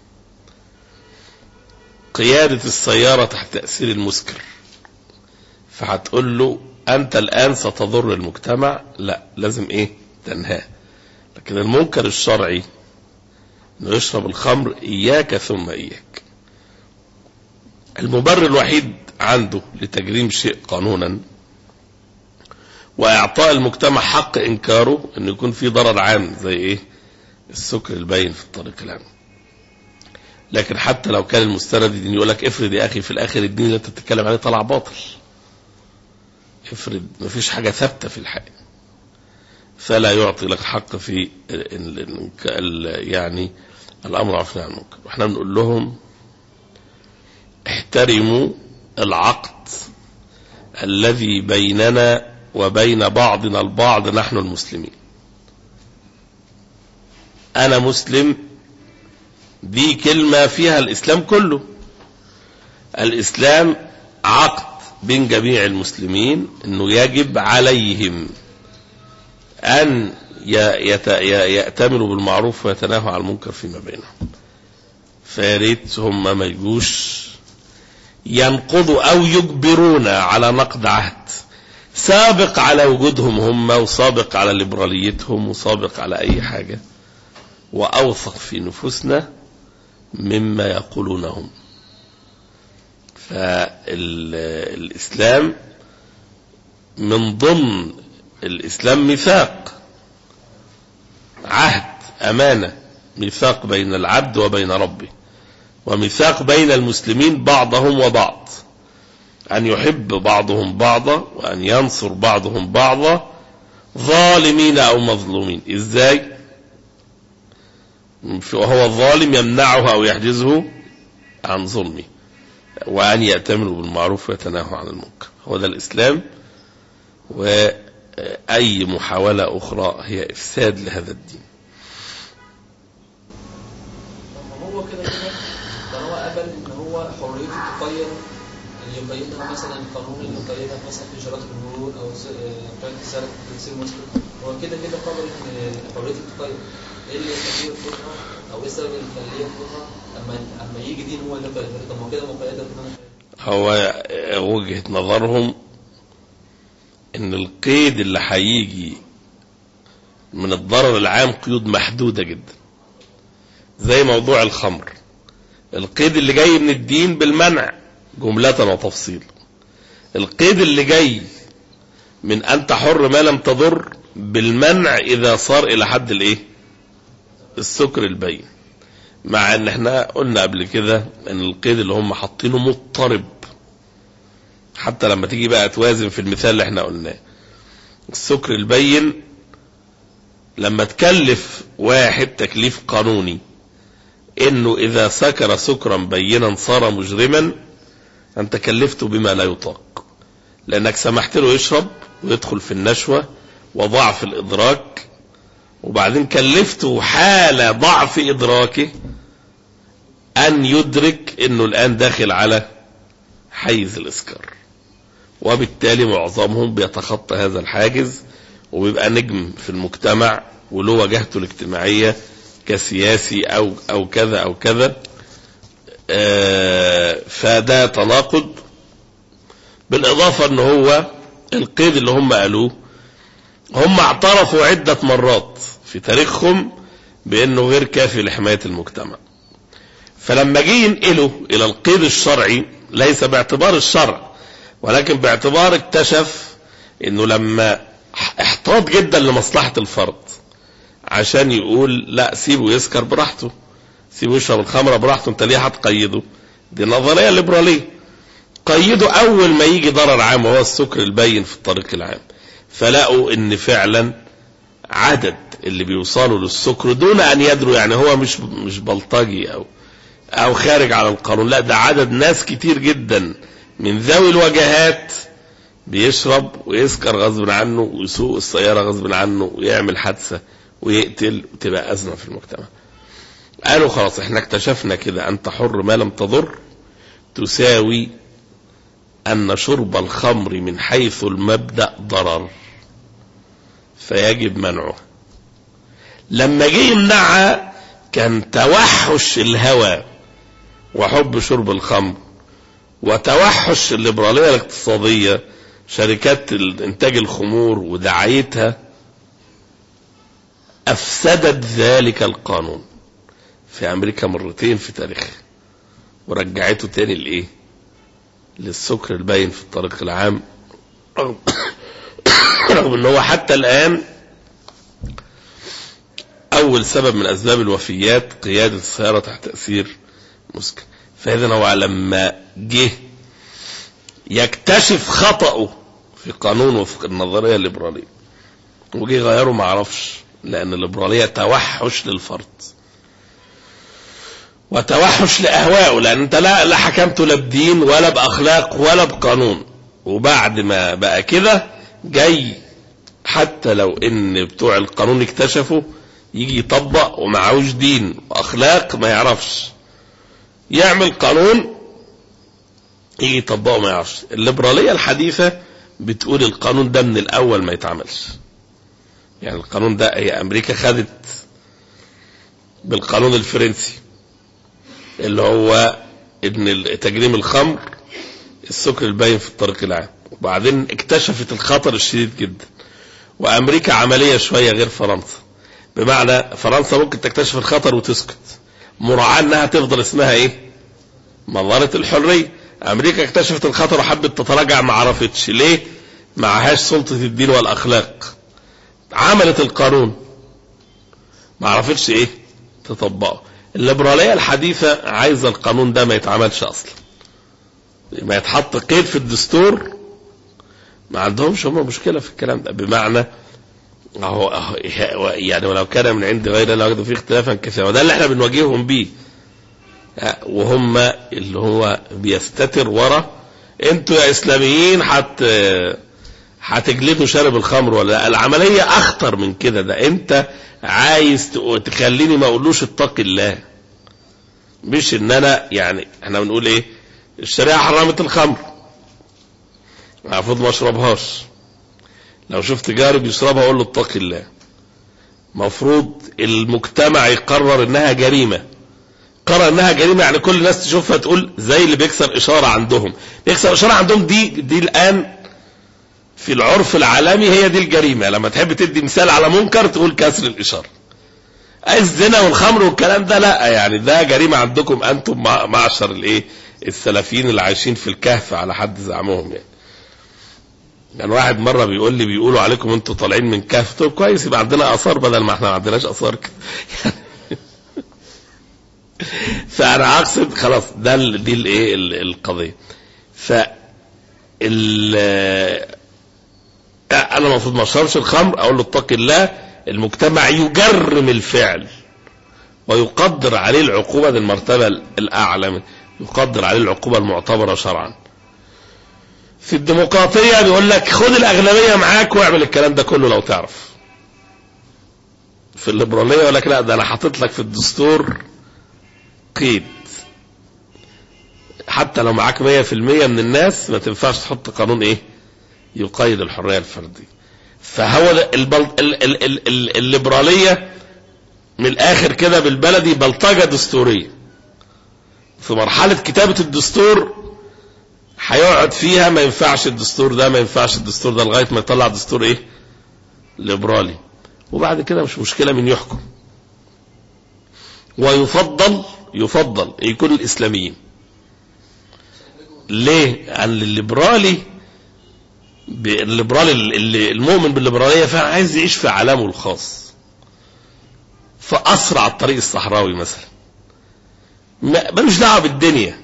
قياده السياره تحت تاثير المسكر فهتقول له انت الان ستضر المجتمع لا لازم ايه تنهاه لكن المنكر الشرعي انه يشرب الخمر اياك ثم اياك المبرر الوحيد عنده لتجريم شيء قانونا واعطاء المجتمع حق انكاره انه يكون في ضرر عام زي ايه السكر البين في الطريق العام لكن حتى لو كان المستند الدين يقول لك افرض يا اخي في الاخر الدين اللي انت بتتكلم عليه طلع باطل افرض مفيش حاجه ثابته في الحق فلا يعطي لك حق في ال- ال- ال- يعني الامر عفوا عن المنكر واحنا بنقول لهم احترموا العقد الذي بيننا وبين بعضنا البعض نحن المسلمين انا مسلم دي كلمة فيها الاسلام كله الاسلام عقد بين جميع المسلمين انه يجب عليهم ان ي- يت- ي- يأتمروا بالمعروف ويتناهوا عن المنكر فيما بينهم فياريت هم ما يجوش ينقضوا او يجبرونا على نقد عهد سابق على وجودهم هم وسابق على ليبراليتهم وسابق على اي حاجة واوثق في نفوسنا مما يقولونهم فالاسلام من ضمن الاسلام ميثاق عهد امانه ميثاق بين العبد وبين ربه وميثاق بين المسلمين بعضهم وبعض أن يحب بعضهم بعضا وأن ينصر بعضهم بعضا ظالمين أو مظلومين إزاي وهو الظالم يمنعه أو يحجزه عن ظلمه وأن يأتمروا بالمعروف ويتناهوا عن المنكر هو ده الإسلام وأي محاولة أخرى هي إفساد لهذا الدين طب ما هو كده كده ده هو قبل ان هو حريته تقيد اللي يقيدها مثلا القانون اللي يقيدها مثلا في شراكه المرور او ز- آه، قياده السلك تكسير مسلم هو كده كده قبل ان حريته تقيد ايه اللي يخليه يرفضها او ايه السبب اللي يخليه يرفضها اما اما يجي دين هو اللي يقيدها طب ما هو كده مقيده بمعنى هو وجهة نظرهم ان القيد اللي هيجي من الضرر العام قيود محدودة جدا زي موضوع الخمر القيد اللي جاي من الدين بالمنع جملة وتفصيلا القيد اللي جاي من انت حر ما لم تضر بالمنع اذا صار الى حد الايه السكر البين مع ان احنا قلنا قبل كده ان القيد اللي هم حاطينه مضطرب حتى لما تيجي بقى توازن في المثال اللي احنا قلناه السكر البين لما تكلف واحد تكليف قانوني انه اذا سكر سكرا بينا صار مجرما انت كلفته بما لا يطاق لانك سمحت له يشرب ويدخل في النشوة وضعف الادراك وبعدين كلفته حال ضعف ادراكه ان يدرك انه الان داخل على حيز الاسكار وبالتالي معظمهم بيتخطى هذا الحاجز وبيبقى نجم في المجتمع وله وجهته الاجتماعية كسياسي او او كذا او كذا آه، فده تناقض بالاضافة ان هو القيد اللي هم قالوه هم اعترفوا عدة مرات في تاريخهم بانه غير كافي لحماية المجتمع فلما جه ينقله الى القيد الشرعي ليس باعتبار الشرع ولكن باعتبار اكتشف انه لما احتاط جدا لمصلحة الفرد عشان يقول لا سيبه يسكر براحته سيبه يشرب الخمرة براحته انت ليه هتقيده دي نظرية ليبرالية قيده اول ما يجي ضرر عام وهو السكر البين في الطريق العام فلقوا ان فعلا عدد اللي بيوصلوا للسكر دون ان يدروا يعني هو مش مش بلطجي او او خارج على القانون لا ده عدد ناس كتير جدا من ذوي الوجهات بيشرب ويسكر غصب عنه ويسوق السيارة غصب عنه ويعمل حادثة ويقتل وتبقى أزمة في المجتمع قالوا خلاص احنا اكتشفنا كده أنت حر ما لم تضر تساوي أن شرب الخمر من حيث المبدأ ضرر فيجب منعه لما جه يمنعها كان توحش الهوى وحب شرب الخمر وتوحش الليبرالية الاقتصادية شركات انتاج الخمور ودعايتها افسدت ذلك القانون في امريكا مرتين في تاريخها ورجعته تاني لايه للسكر الباين في الطريق العام رغم, رغم ان هو حتى الان اول سبب من اسباب الوفيات قيادة السيارة تحت تأثير مسكر فاذا هو لما جه يكتشف خطأه في قانون وفق النظرية الليبرالية وجه غيره ما عرفش لان الليبرالية توحش للفرد وتوحش لأهوائه لأن أنت لا لا حكمته لا بدين ولا بأخلاق ولا بقانون وبعد ما بقى كده جاي حتى لو إن بتوع القانون اكتشفوا يجي يطبق ومعهوش دين وأخلاق ما يعرفش يعمل قانون يجي يطبقه ما يعرفش الليبرالية الحديثة بتقول القانون ده من الأول ما يتعملش يعني القانون ده هي أمريكا خدت بالقانون الفرنسي اللي هو ان تجريم الخمر السكر الباين في الطريق العام وبعدين اكتشفت الخطر الشديد جدا وامريكا عملية شوية غير فرنسا بمعنى فرنسا ممكن تكتشف الخطر وتسكت مراعاة انها تفضل اسمها ايه منظرة الحرية امريكا اكتشفت الخطر وحبت تتراجع ما عرفتش ليه معهاش سلطة الدين والاخلاق عملت القانون ما عرفتش ايه تطبقه الليبرالية الحديثة عايزة القانون ده ما يتعملش اصلا ما يتحط قيد في الدستور ما عندهمش هم مشكلة في الكلام ده بمعنى اهو اهو يعني ولو كان من عند غير لا فيه اختلافا كثيرا وده اللي احنا بنواجههم بيه وهم اللي هو بيستتر ورا انتوا يا اسلاميين حت هتجلدوا شارب الخمر ولا العملية اخطر من كده ده انت عايز تخليني ما اقولوش اتق الله مش ان انا يعني احنا بنقول ايه الشريعة حرمت الخمر المفروض ما اشربهاش لو شفت جاري بيشربها اقول له اتق الله مفروض المجتمع يقرر انها جريمة قرر انها جريمة يعني كل الناس تشوفها تقول زي اللي بيكسر اشارة عندهم بيكسر اشارة عندهم دي دي الان في العرف العالمي هي دي الجريمة لما تحب تدي مثال على منكر تقول كسر الإشارة الزنا والخمر والكلام ده لا يعني ده جريمة عندكم أنتم معشر الإيه السلفيين اللي عايشين في الكهف على حد زعمهم يعني يعني واحد مرة بيقول لي بيقولوا عليكم انتوا طالعين من كهف طب كويس يبقى عندنا آثار بدل ما احنا ما عندناش آثار كده فأنا أقصد خلاص ده دي الإيه القضية ف انا المفروض ما اشربش الخمر اقول له اتق الله المجتمع يجرم الفعل ويقدر عليه العقوبة دي المرتبة الاعلى يقدر عليه العقوبة المعتبرة شرعا في الديمقراطية بيقول لك خد الاغلبية معاك واعمل الكلام ده كله لو تعرف في الليبرالية يقول لك لا ده انا حاطط لك في الدستور قيد حتى لو معاك 100% من الناس ما تنفعش تحط قانون ايه يقيد الحرية الفردية فهو البل... ال... ال... ال... ال... الليبرالية من الاخر كده بالبلدي بلطجة دستورية في مرحلة كتابة الدستور هيقعد فيها ما ينفعش الدستور ده ما ينفعش الدستور ده لغاية ما يطلع دستور ايه ليبرالي وبعد كده مش مشكلة من يحكم ويفضل يفضل يكون الاسلاميين ليه عن الليبرالي الليبرالي اللي المؤمن بالليبرالية فعلا عايز يعيش في عالمه الخاص فأسرع الطريق الصحراوي مثلا ملوش دعوه بالدنيا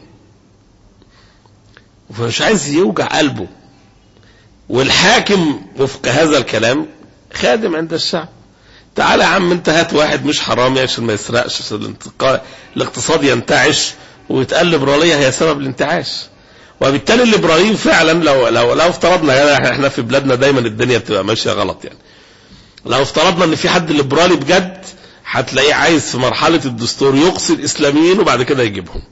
فمش عايز يوجع قلبه والحاكم وفق هذا الكلام خادم عند الشعب تعالى يا عم انت هات واحد مش حرامي عشان ما يسرقش عشان الاقتصاد ينتعش ويتقال ليبراليه هي سبب الانتعاش وبالتالي الليبراليين فعلا لو لو لو افترضنا يعني احنا في بلادنا دايما الدنيا بتبقى ماشيه غلط يعني لو افترضنا ان في حد ليبرالي بجد هتلاقيه عايز في مرحله الدستور يقصي الاسلاميين وبعد كده يجيبهم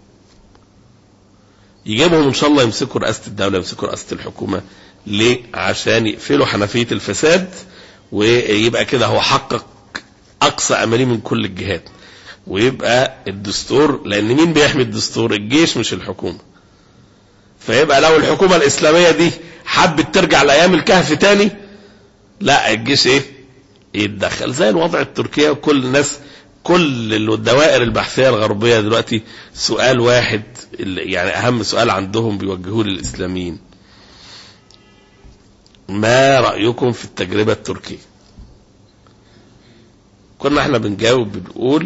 يجيبهم ان شاء الله يمسكوا رئاسه الدوله يمسكوا رئاسه الحكومه ليه عشان يقفلوا حنفيه الفساد ويبقى كده هو حقق اقصى اماليه من كل الجهات ويبقى الدستور لان مين بيحمي الدستور الجيش مش الحكومه فيبقى لو الحكومة الإسلامية دي حبت ترجع لأيام الكهف تاني لا الجيش إيه يتدخل زي الوضع التركية وكل الناس كل الدوائر البحثية الغربية دلوقتي سؤال واحد اللي- يعني أهم سؤال عندهم بيوجهوه للإسلاميين ما رأيكم في التجربة التركية كنا احنا بنجاوب بنقول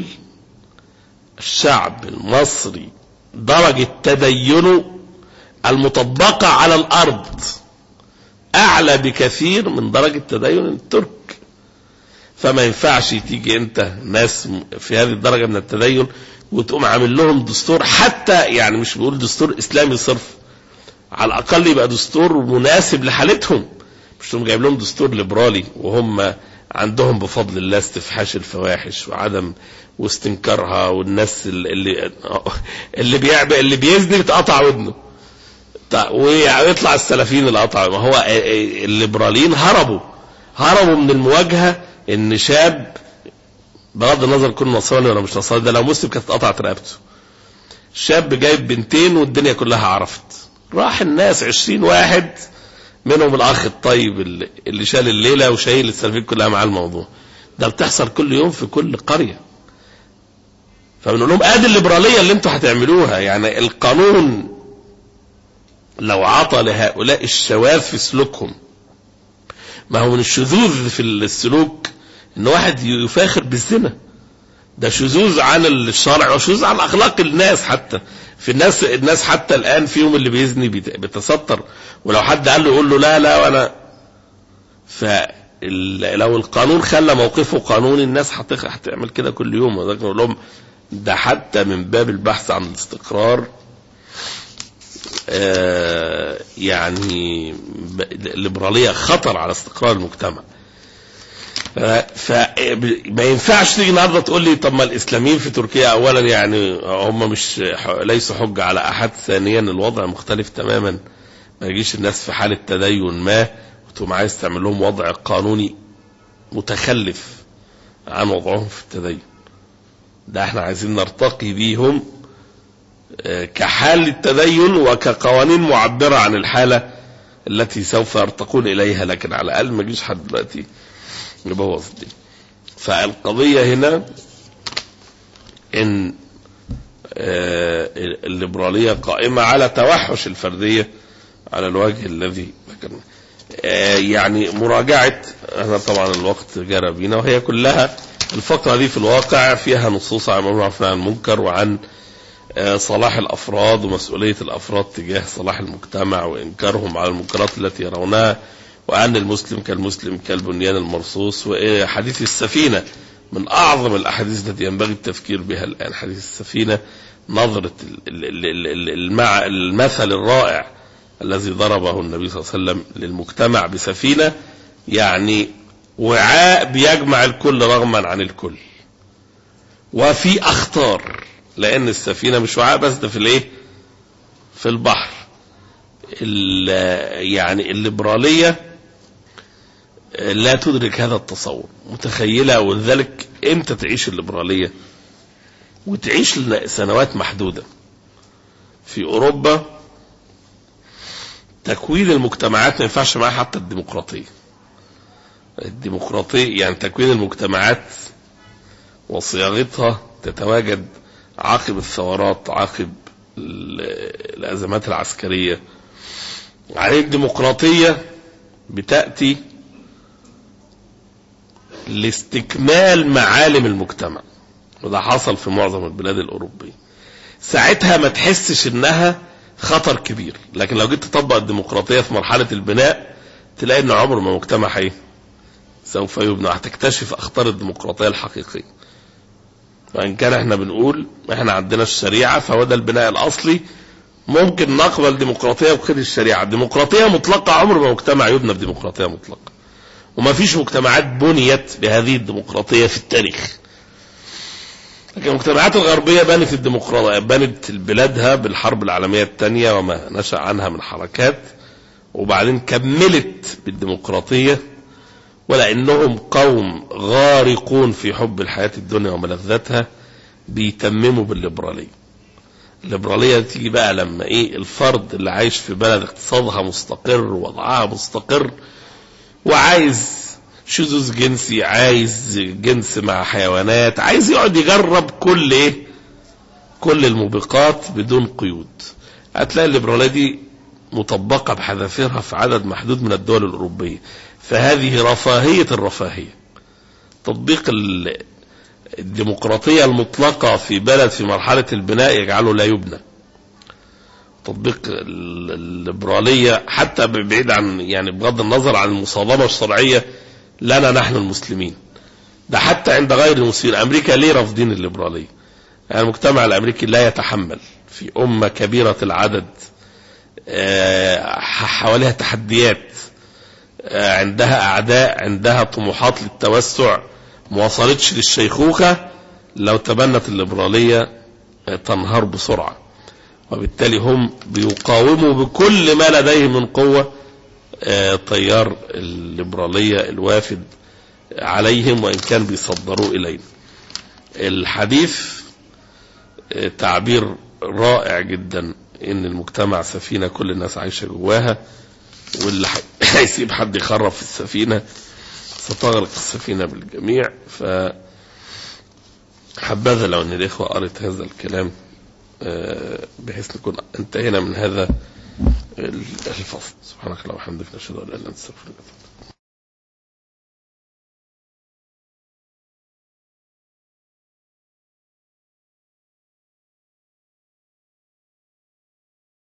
الشعب المصري درجة تدينه المطبقة على الأرض أعلى بكثير من درجة تدين الترك فما ينفعش تيجي أنت ناس م- في هذه الدرجة من التدين وتقوم عامل لهم دستور حتى يعني مش بقول دستور إسلامي صرف على الأقل يبقى دستور مناسب لحالتهم مش تقوم جايب لهم دستور ليبرالي وهم عندهم بفضل الله استفحاش الفواحش وعدم واستنكارها والناس اللي اللي بيعب اللي بيزني بتقطع ودنه طيب، ويطلع السلفيين اللي قطعوا ما هو الليبراليين هربوا هربوا من المواجهه ان شاب بغض النظر يكون نصراني ولا مش نصراني ده لو مسلم كانت اتقطعت رقبته شاب جايب بنتين والدنيا كلها عرفت راح الناس عشرين واحد منهم الاخ الطيب اللي اللي شال الليله وشايل السلفيين كلها مع الموضوع ده بتحصل كل يوم في كل قريه فبنقول لهم ادي الليبراليه اللي انتوا هتعملوها يعني القانون لو عطى لهؤلاء الشواذ في سلوكهم ما هو من الشذوذ في السلوك ان واحد يفاخر بالزنا ده شذوذ عن الشرع وشذوذ عن اخلاق الناس حتى في الناس الناس حتى الان فيهم اللي بيزني بيت- بيتستر ولو حد قال له يقول له لا لا وانا فلو القانون خلى موقفه قانوني الناس هتخ- هتعمل كده كل يوم وذلك نقول لهم ده حتى من باب البحث عن الاستقرار آه، يعني ب- الليبرالية خطر على استقرار المجتمع فما ينفعش تيجي النهارده تقول لي طب ما الاسلاميين في تركيا اولا يعني هم مش ح- ليسوا حجه على احد ثانيا الوضع مختلف تماما ما يجيش الناس في حاله تدين ما وتقوم عايز تعمل لهم وضع قانوني متخلف عن وضعهم في التدين ده احنا عايزين نرتقي بيهم آه، كحال التدين وكقوانين معبرة عن الحالة التي سوف يرتقون إليها لكن على الأقل ما يجيش حد دلوقتي يبوظ الدنيا فالقضية هنا إن آه، الليبرالية قائمة على توحش الفردية على الوجه الذي ذكرنا آه، يعني مراجعة احنا طبعا الوقت جرى بينا وهي كلها الفقرة دي في الواقع فيها نصوص عن المعروف عن المنكر وعن آه، صلاح الأفراد ومسؤولية الأفراد تجاه صلاح المجتمع وإنكارهم على المنكرات التي يرونها وأن المسلم كالمسلم كالبنيان المرصوص وحديث السفينة من أعظم الأحاديث التي ينبغي التفكير بها الآن حديث السفينة نظرة ال- ال- ال- ال- المع المثل الرائع الذي ضربه النبي صلى الله عليه وسلم للمجتمع بسفينة يعني وعاء بيجمع الكل رغما عن الكل وفي أخطار لأن السفينة مش وعاء بس ده في الإيه؟ في البحر ال- يعني الليبرالية لا تدرك هذا التصور متخيلة ولذلك امتى تعيش الليبرالية وتعيش لنا سنوات محدودة في أوروبا تكوين المجتمعات ما ينفعش معاها حتى الديمقراطية الديمقراطية يعني تكوين المجتمعات وصياغتها تتواجد عقب الثورات عقب ال- الأزمات العسكرية عليه الديمقراطية بتأتي لاستكمال معالم المجتمع وده حصل في معظم البلاد الأوروبية ساعتها ما تحسش انها خطر كبير لكن لو جيت تطبق الديمقراطية في مرحلة البناء تلاقي ان عمر ما مجتمع ايه سوف يبنى هتكتشف اخطار الديمقراطية الحقيقية وان كان احنا بنقول احنا عندنا الشريعة فهو ده البناء الاصلي ممكن نقبل ديمقراطية بخير الشريعة ديمقراطية مطلقة عمر ما مجتمع يبنى بديمقراطية مطلقة وما فيش مجتمعات بنيت بهذه الديمقراطية في التاريخ لكن المجتمعات الغربية بنت الديمقراطية بنت بلادها بالحرب العالمية الثانية وما نشأ عنها من حركات وبعدين كملت بالديمقراطية ولأنهم قوم غارقون في حب الحياة الدنيا وملذاتها بيتمموا بالليبرالية الليبرالية تيجي بقى لما ايه الفرد اللي عايش في بلد اقتصادها مستقر ووضعها مستقر وعايز شذوذ جنسي عايز جنس مع حيوانات عايز يقعد يجرب كل ايه كل الموبقات بدون قيود هتلاقي الليبرالية دي مطبقة بحذافيرها في عدد محدود من الدول الأوروبية فهذه رفاهية الرفاهية تطبيق ال- الديمقراطية المطلقة في بلد في مرحلة البناء يجعله لا يبنى تطبيق ال- الليبرالية حتى بعيد عن يعني بغض النظر عن المصادمة الشرعية لنا نحن المسلمين ده حتى عند غير المسلمين أمريكا ليه رافضين الليبرالية يعني المجتمع الأمريكي لا يتحمل في أمة كبيرة العدد آه، حواليها تحديات آه، عندها أعداء عندها طموحات للتوسع ما وصلتش للشيخوخة لو تبنت الليبرالية آه، تنهار بسرعة وبالتالي هم بيقاوموا بكل ما لديهم من قوة آه، تيار الليبرالية الوافد عليهم وإن كان بيصدروا إلينا الحديث آه، تعبير رائع جدا ان المجتمع سفينة كل الناس عايشة جواها واللي حي- هيسيب حد يخرب في السفينة ستغرق السفينة بالجميع ف حبذا لو ان الاخوة قرت هذا الكلام آه، بحيث نكون انتهينا من هذا الفصل سبحانك اللهم وبحمدك نشهد ان لا اله الا انت نستغفرك ونتوب إليك.